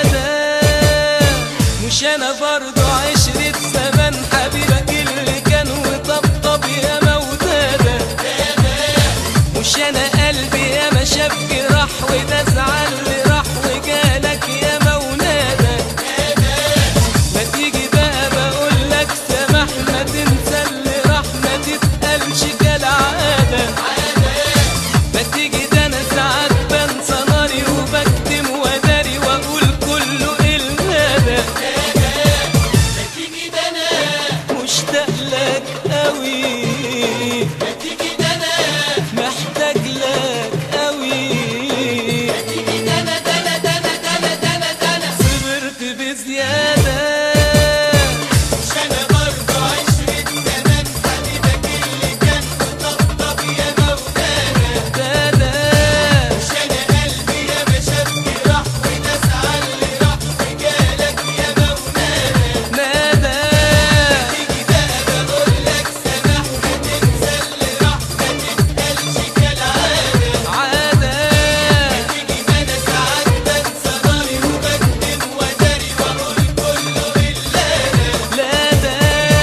زيادة مش انا برضو عشرة زمان حبيبك اللي كان وطبطب يا مودادة مش انا قلبي يا ما شاف جراح وده زعل اللي راح وجالك يا مونادة ما تيجي بقى بقول لك سامح ما تنسى اللي راح ما تتقالش كالعادة ما تيجي ده انا ساعات بنسى ناري وبكتم وداري واقول كله الهدى تيجي ده انا مشتاق لك قوي تيجي ده انا محتاج لك قوي تيجي ده انا ده انا ده انا ده انا ده انا ده انا صبرت بزيادة مش انا برضه عشرة زمان حبيبك اللي كان مطبطب يا مولانا دادا مش انا قلبي يا ما شاف جراح وناس علي راح وجالك يا مولانا نادى تيجي بقى بقول لك سامح وتنسى اللي راح ما تتقالش كالعادة عادة تيجي ما انا ساعات بنسى ناري وبكتم وداري واقول كله الا انا لا ده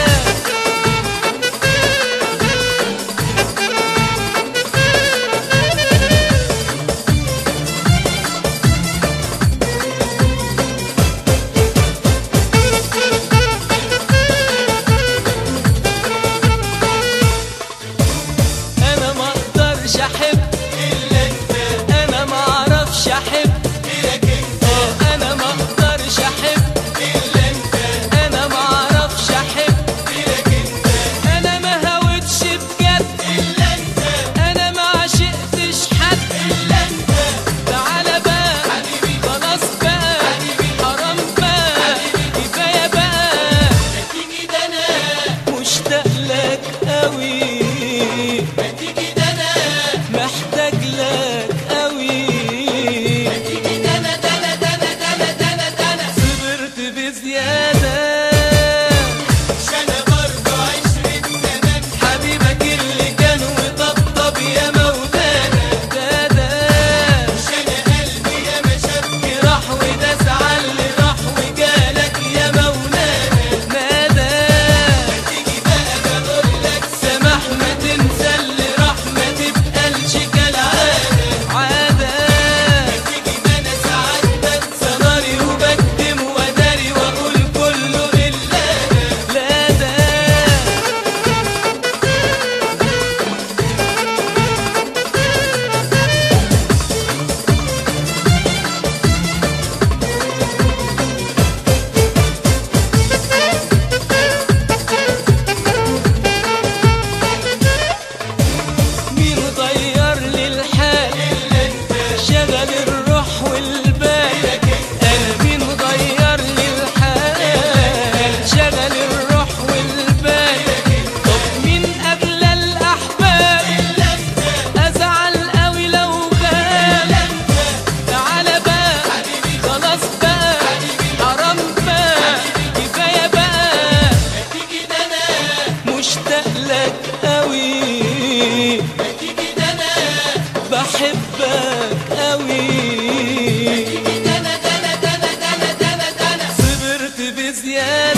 انا ما اقدرش احب الا انت انا ما اعرفش احب غيرك انت آه، انا ما اقدرش احب الا انت انا ما اعرفش احب غيرك انت انا ما هوتش بجد الا انت انا ما عشقتش حد الا انت تعالى بقى حبيبي خلاص بقى حبيبي حرام بقى كفايه بقى تيجي ده انا مشتاق لك قوي تيجي ده انا محتاج لك قوي تيجي ده انا ده انا ده انا ده انا ده انا ده انا صبرت بزياده مش انا برضه عشرة زمان حبيبك اللي كان وطبطب يا مولانا دادا مش انا قلبي يا ما شاف راح وداس علي راح وجالك يا مولانا نادى تيجي بقى بقول لك سمح ما تنسى اللي راح ما تبقالش كالعادة عادة تيجي ما انا ساعات بنسى ناري وبكتم وداري واقول كله الا لا ده مين غير لي الحال شغل الروح والبال انا مين غير لي الحال شغل الروح والبال طب مين قبل الاحباب ازعل قوي لو غاب تعالى بقى خلاص بقى حرام بقى كفايه بقى تيجي ده انا مشتاق لك قوي تيجي ده انا بحبك قوي تيجي ده انا ده انا ده انا ده انا ده انا ده انا صبرت بزيادة